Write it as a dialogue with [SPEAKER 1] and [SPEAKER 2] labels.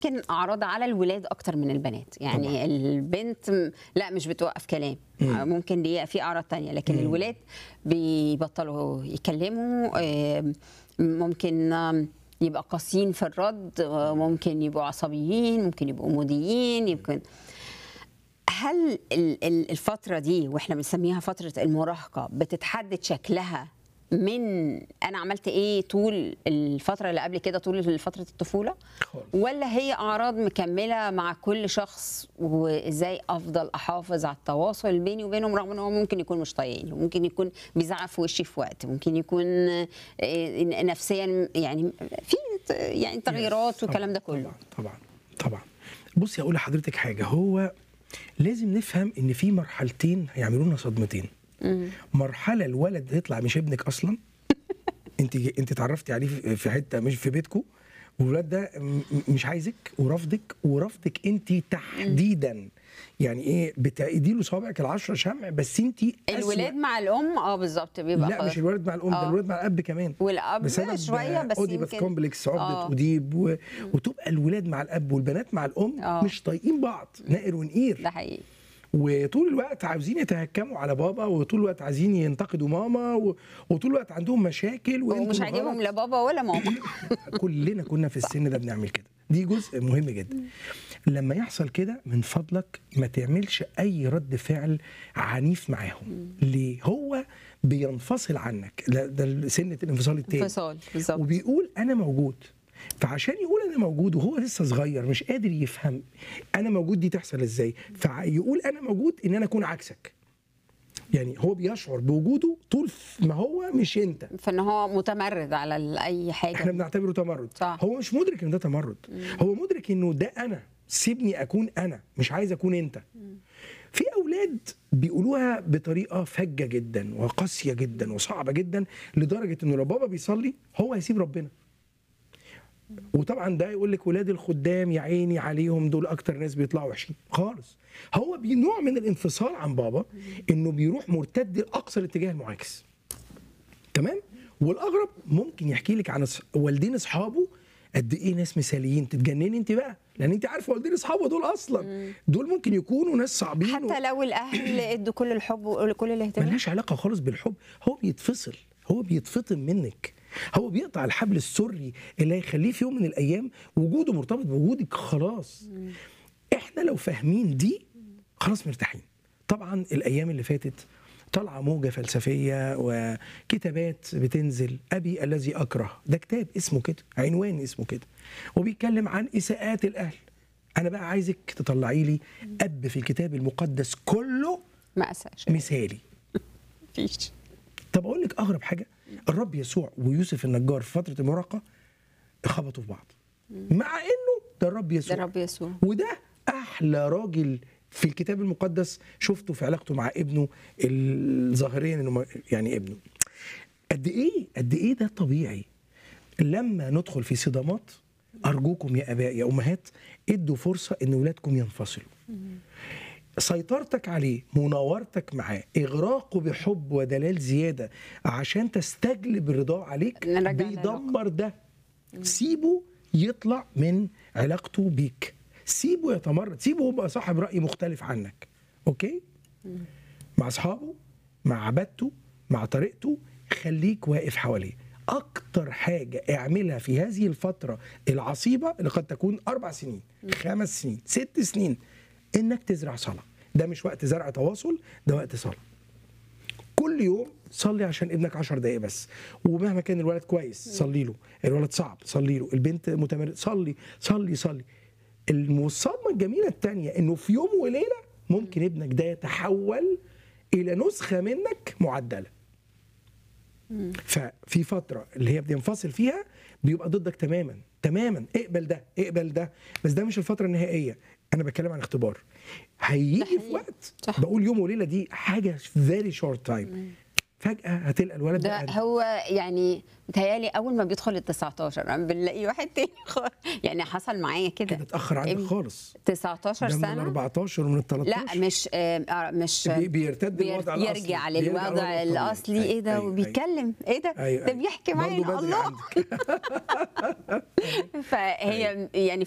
[SPEAKER 1] يمكن اعراض على الولاد اكتر من البنات يعني
[SPEAKER 2] طبعاً.
[SPEAKER 1] البنت م- لا مش بتوقف كلام ممكن دي في اعراض تانية لكن الولاد بيبطلوا يتكلموا آم، ممكن آم، يبقى قاسيين في الرد آه، ممكن يبقوا عصبيين ممكن يبقوا موديين يمكن هل ال- ال- الفترة دي واحنا بنسميها فترة المراهقة بتتحدد شكلها من انا عملت ايه طول الفترة اللي قبل كده طول فترة الطفولة
[SPEAKER 2] خالص.
[SPEAKER 1] ولا هي اعراض مكملة مع كل شخص وازاي افضل احافظ على التواصل بيني وبينهم رغم ان هو ممكن يكون مش طايقني وممكن يكون بيزعق في وشي في وقت ممكن يكون آه، نفسيا يعني في ت- يعني تغييرات
[SPEAKER 2] Yes.
[SPEAKER 1] والكلام ده
[SPEAKER 2] طبعاً،
[SPEAKER 1] كله
[SPEAKER 2] طبعا طبعا بصي اقول لحضرتك حاجه هو لازم نفهم ان في مرحلتين هيعملوا لنا صدمتين مرحله الولد يطلع مش ابنك اصلا انت انت اتعرفتي عليه في في حته مش في بيتكم والولاد ده م- م- مش عايزك ورفضك ورفضك انت تحديدا يعني ايه بتأيدي له صوابعك العشرة شمع بس انت
[SPEAKER 1] الولاد مع الام اه بالظبط بيبقى
[SPEAKER 2] لا
[SPEAKER 1] خلاص.
[SPEAKER 2] مش الولد مع الام ده
[SPEAKER 1] آه.
[SPEAKER 2] الولد مع الاب كمان
[SPEAKER 1] والاب
[SPEAKER 2] بسبب
[SPEAKER 1] شويه بس
[SPEAKER 2] اوديبس
[SPEAKER 1] يمكن
[SPEAKER 2] كومبلكس عقده
[SPEAKER 1] آه.
[SPEAKER 2] اوديب و... وتبقى الولاد مع الاب والبنات مع الام
[SPEAKER 1] آه.
[SPEAKER 2] مش طايقين بعض نائر ونقير
[SPEAKER 1] ده حقيقي
[SPEAKER 2] وطول الوقت عاوزين يتهكموا على بابا وطول الوقت عايزين ينتقدوا ماما و... وطول الوقت عندهم مشاكل وانتوا
[SPEAKER 1] ومش
[SPEAKER 2] الغلط.
[SPEAKER 1] عاجبهم لا بابا ولا ماما
[SPEAKER 2] كلنا كنا في السن ده بنعمل كده دي جزء مهم جدا لما يحصل كده من فضلك ما تعملش اي رد فعل عنيف معاهم ليه هو بينفصل عنك ده, ده سنه الانفصال التاني
[SPEAKER 1] انفصال بالظبط
[SPEAKER 2] وبيقول انا موجود فعشان يقول انا موجود وهو لسه صغير مش قادر يفهم انا موجود دي تحصل ازاي فيقول انا موجود ان انا اكون عكسك يعني هو بيشعر بوجوده طول ما هو مش انت
[SPEAKER 1] فان هو متمرد على ال- اي
[SPEAKER 2] احنا
[SPEAKER 1] حاجه
[SPEAKER 2] بنعتبره تمرد
[SPEAKER 1] صح.
[SPEAKER 2] هو مش مدرك ان ده تمرد هو مدرك انه ده انا سيبني اكون انا مش عايز اكون انت في اولاد بيقولوها بطريقه فجه جدا وقاسيه جدا وصعبه جدا لدرجه انه لو بابا بيصلي هو هيسيب ربنا وطبعا ده يقول لك ولاد الخدام يا عيني عليهم دول اكتر ناس بيطلعوا وحشين خالص هو بنوع من الانفصال عن بابا انه بيروح مرتد لاقصى الاتجاه المعاكس تمام والاغرب ممكن يحكي لك عن أص- والدين اصحابه قد ايه ناس مثاليين تتجنني انت بقى لان انت عارفه والدين اصحابه دول اصلا دول ممكن يكونوا ناس صعبين
[SPEAKER 1] حتى لو الاهل ادوا كل الحب وكل الاهتمام
[SPEAKER 2] ملهاش علاقه خالص بالحب هو بيتفصل هو بيتفطم منك هو بيقطع الحبل السري اللي هيخليه في يوم من الايام وجوده مرتبط بوجودك خلاص احنا لو فاهمين دي خلاص مرتاحين طبعا الايام اللي فاتت طالعه موجه فلسفيه وكتابات بتنزل ابي الذي اكره ده كتاب اسمه كده عنوان اسمه كده وبيتكلم عن اساءات الاهل انا بقى عايزك تطلعي لي اب في الكتاب المقدس كله
[SPEAKER 1] مأساة
[SPEAKER 2] مثالي
[SPEAKER 1] مفيش
[SPEAKER 2] طب اقول لك اغرب حاجه الرب يسوع ويوسف النجار في فتره المراهقه خبطوا في بعض مع انه ده الرب
[SPEAKER 1] ده
[SPEAKER 2] يسوع
[SPEAKER 1] رب يسوع
[SPEAKER 2] وده احلى راجل في الكتاب المقدس شفته في علاقته مع ابنه الظاهريا انه ما- يعني ابنه قد ايه قد ايه ده طبيعي لما ندخل في صدامات ارجوكم يا اباء يا امهات ادوا فرصه ان اولادكم ينفصلوا سيطرتك عليه مناورتك معاه اغراقه بحب ودلال زياده عشان تستجلب الرضا عليك
[SPEAKER 1] نرجع
[SPEAKER 2] بيدمر ده سيبه يطلع من علاقته بيك سيبه يتمرد سيبه يبقى صاحب راي مختلف عنك اوكي مع اصحابه مع عبادته مع طريقته خليك واقف حواليه اكتر حاجه اعملها في هذه الفتره العصيبه اللي قد تكون اربع سنين خمس سنين ست سنين انك تزرع صلاه ده مش وقت زرع تواصل ده وقت صلاه كل يوم صلي عشان ابنك 10 دقايق بس ومهما كان الولد كويس صلي له الولد صعب صلي له البنت متمرد صلي صلي صلي الصدمه الجميله الثانيه انه في يوم وليله ممكن ابنك ده يتحول الى نسخه منك معدله ففي فتره اللي هي بينفصل فيها بيبقى ضدك تماما تماما اقبل ده اقبل ده بس ده مش الفتره النهائيه انا بتكلم عن اختبار هيجي في
[SPEAKER 1] حقيقي.
[SPEAKER 2] وقت
[SPEAKER 1] صح.
[SPEAKER 2] بقول يوم وليله دي حاجه فيري شورت تايم فجاه هتلقى الولد
[SPEAKER 1] ده
[SPEAKER 2] ده
[SPEAKER 1] هو يعني متهيألي أول ما بيدخل ال 19 أنا بنلاقي واحد تاني خالص. يعني حصل معايا كده
[SPEAKER 2] كده اتاخر عنك
[SPEAKER 1] ابني
[SPEAKER 2] خالص
[SPEAKER 1] 19
[SPEAKER 2] ده من ال
[SPEAKER 1] سنة
[SPEAKER 2] 14 ومن ال 13
[SPEAKER 1] لا مش آه، آه، مش
[SPEAKER 2] بي- بيرتد
[SPEAKER 1] بير-
[SPEAKER 2] للوضع الأصلي.
[SPEAKER 1] يرجع
[SPEAKER 2] بيرجع
[SPEAKER 1] للوضع
[SPEAKER 2] للوضع الطبيعي.
[SPEAKER 1] الأصلي إيه ده
[SPEAKER 2] أيوة، أيوة،
[SPEAKER 1] وبيتكلم إيه ده
[SPEAKER 2] أيوة،
[SPEAKER 1] ده
[SPEAKER 2] أيوة.
[SPEAKER 1] بيحكي معايا
[SPEAKER 2] برضه بدري
[SPEAKER 1] الله
[SPEAKER 2] عندك.
[SPEAKER 1] فهي يعني